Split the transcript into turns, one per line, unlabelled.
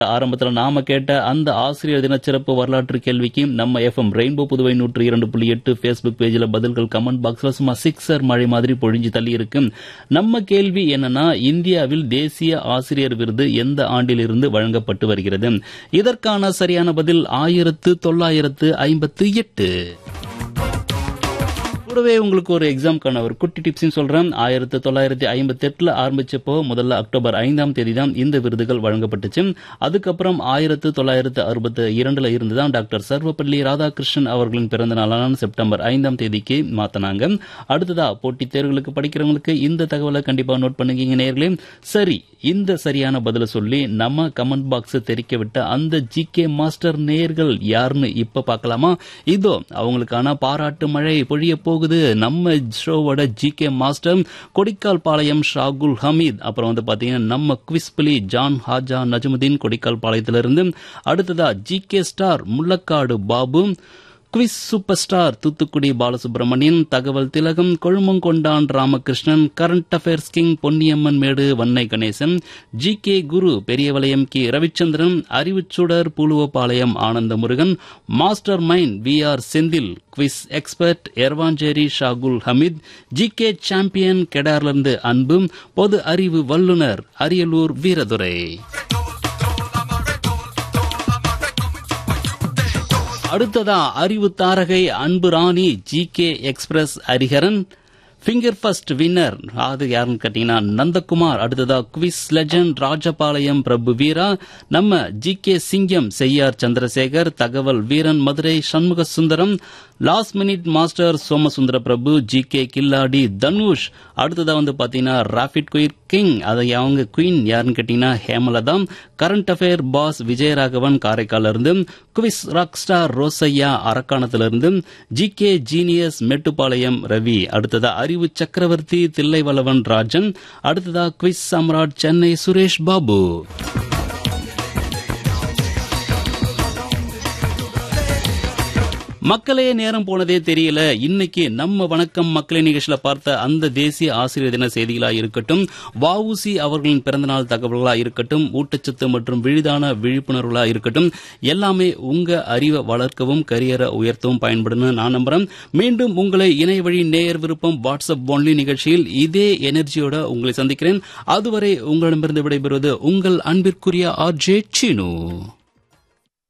ஆரம்பத்துல நாம கேட்ட அந்த ஆசிரியர் தின சிறப்பு வரலாற்று கேள்விக்கு நம்ம எஃப்எம் ரெயின்போ புதுவை நூற்று இரண்டு புள்ளி எட்டு ஃபேஸ்புக் பேஜ்ல பதில்கள் கமெண்ட் பாக்ஸ்ல சும்மா சிக்ஸர் மழை மாதிரி பொழிஞ்சு தள்ளி இருக்கு நம்ம கேள்வி என்னன்னா இந்தியாவில் தேசிய ஆசிரியர் விருது எந்த ஆண்டிலிருந்து வழங்கப்பட்டு வருகிறது இதற்கான சரியான பதில் ஆயிரத்து தொள்ளாயிரத்து ஐம்பத்து எட்டு கூடவே உங்களுக்கு ஒரு எக்ஸாம்க்கான ஒரு குட்டி டிப்ஸையும் சொல்றேன் ஆயிரத்தி தொள்ளாயிரத்தி ஐம்பத்தி எட்டுல ஆரம்பிச்சப்போ முதல்ல அக்டோபர் ஐந்தாம் தேதி தான் இந்த விருதுகள் வழங்கப்பட்டுச்சு அதுக்கப்புறம் ஆயிரத்து தொள்ளாயிரத்து அறுபத்தி இரண்டுல இருந்து தான் டாக்டர் சர்வப்பள்ளி ராதாகிருஷ்ணன் அவர்களின் பிறந்த நாளான செப்டம்பர் ஐந்தாம் தேதிக்கு மாத்தினாங்க அடுத்ததா போட்டித் தேர்வுகளுக்கு படிக்கிறவங்களுக்கு இந்த தகவலை கண்டிப்பா நோட் பண்ணுங்க நேர்களே சரி இந்த சரியான பதில சொல்லி நம்ம கமெண்ட் பாக்ஸ் தெரிக்க விட்ட அந்த ஜி கே மாஸ்டர் நேர்கள் யாருன்னு இப்ப பார்க்கலாமா இதோ அவங்களுக்கான பாராட்டு மழை பொழிய போகுது நம்ம ஷோவோட G K master Kodikkal Palayam Shahul Hameed அப்புறம் வந்து பாத்தீங்கன்னா நம்ம குவிஸ்பிலி ஜான் ஹாஜா நஜமுதீன் கொடிக்கால் பாளையத்திலிருந்து அடுத்ததா G K star Mullakadu Babu quiz super star Thoothukudi Balasubramanian தகவல் திலகம் Kozhumangondan Ramakrishnan current affairs king Ponniyamman Medu Vannai Ganesan G K guru Periyavalaiyam K Ravichandran அறிவுச்சுடர் Pooluvapalayam Ananda Murugan master mind V R Senthil quiz expert Ervancheri Shahul Hameed G K champion கெடார்லிருந்து அன்பு பொது அறிவு வல்லுநர் அரியலூர் வீரதுரை அடுத்ததா அறிவு தாரகை அன்பு ராணி G K express Hariharan finger first winner அது யாருன்னு கேட்டீங்கன்னா நந்தகுமார் அடுத்ததா குவிஸ் லெஜண்ட் ராஜபாளையம் பிரபு வீரா நம்ம ஜி கே சிங்கம் செய்யார் சந்திரசேகர் தகவல் வீரன் Madurai Shanmuga Sundaram last minute master Somasundara Prabhu G K கில்லாடி தனுஷ் அடுத்ததா வந்து பாத்தீங்கன்னா ராபிட் குயிர் கிங் அதை அவங்க குயின் யாருன்னு கேட்டீங்கன்னா Hemalatha current affair boss Vijayaraghavan காரைக்கால இருந்து குவிஸ் ராக் ஸ்டார் ரோசையா அரக்காணத்துல இருந்து G K genius Mettupalayam Ravi அடுத்ததா அறிவு சக்கரவர்த்தி தில்லைவளவன் ராஜன் அடுத்ததா குவிஸ் சம்ராட் சென்னை சுரேஷ் பாபு மக்களே நேரம் போனதே தெரியல இன்னைக்கு நம்ம வணக்கம் மக்களே நிகழ்ச்சியில பார்த்த அந்த தேசிய ஆசிரியர் தின செய்திகளா இருக்கட்டும் வஉசி அவர்களின் பிறந்தநாள் தகவல்களா இருக்கட்டும் ஊட்டச்சத்து மற்றும் விழிதான விழிப்புணர்வுகளா இருக்கட்டும் எல்லாமே உங்க அறிவை வளர்க்கவும் கரியரை உயர்த்தவும் பயன்படும் நான் நம்புறேன் மீண்டும் உங்களை இணைய வழி நேயர் விருப்பம் வாட்ஸ்அப் ஒன்லி நிகழ்ச்சியில் இதே எனர்ஜியோட உங்களை சந்திக்கிறேன் அதுவரை உங்களிடமிருந்து விடைபெறுவது உங்கள் அன்பிற்குரிய ஆர் ஜே சீனு